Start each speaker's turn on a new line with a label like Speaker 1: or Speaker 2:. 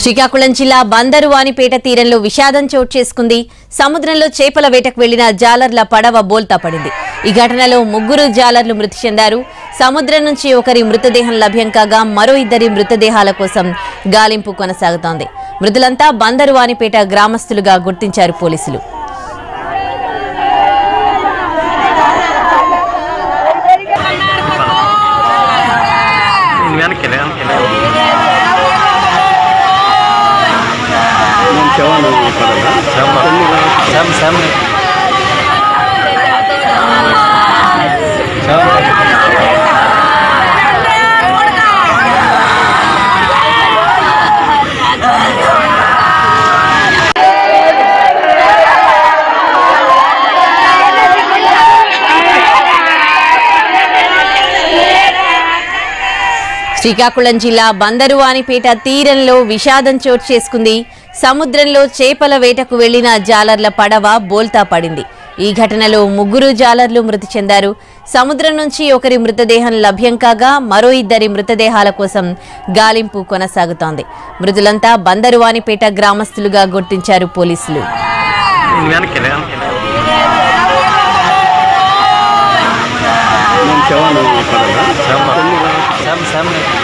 Speaker 1: శ్రీకాకుళం జిల్లా బందరువానిపేట తీరంలో విషాదం చోటు చేసుకుంది సముద్రంలో చేపల వేటకు వెళ్లిన జాలర్ల పడవ బోల్తా పడింది ఈ ఘటనలో ముగ్గురు జాలర్లు మృతి చెందారు సముద్రం నుంచి ఒకరి మృతదేహం లభ్యం కాగా మరో ఇద్దరి మృతదేహాల కోసం గాలింపు కొనసాగుతోంది మృతులంతా బందరువానిపేట గ్రామస్తులుగా గుర్తించారు పోలీసులు
Speaker 2: వెనక్కి వెనక్కి
Speaker 3: నేను శవాన్ని పడాలా
Speaker 2: శ్యామ్ శ్యామ్
Speaker 1: శ్రీకాకుళం జిల్లా బందరువానిపేట తీరంలో విషాదం చోటు చేసుకుంది సముద్రంలో చేపల వేటకు వెళ్లిన జాలర్ల పడవ బోల్తా పడింది ఈ ఘటనలో ముగ్గురు జాలర్లు మృతి చెందారు సముద్రం నుంచి ఒకరి మృతదేహం లభ్యం కాగా మరో ఇద్దరి మృతదేహాల కోసం గాలింపు కొనసాగుతోంది మృతులంతా బందరువానిపేట గ్రామస్తులుగా గుర్తించారు పోలీసులు
Speaker 2: వెనక్కి వెనక్కి
Speaker 3: నేను శవాన్ని పడాలా
Speaker 2: శ్యామ్ శ్యామ్ శ్యామ్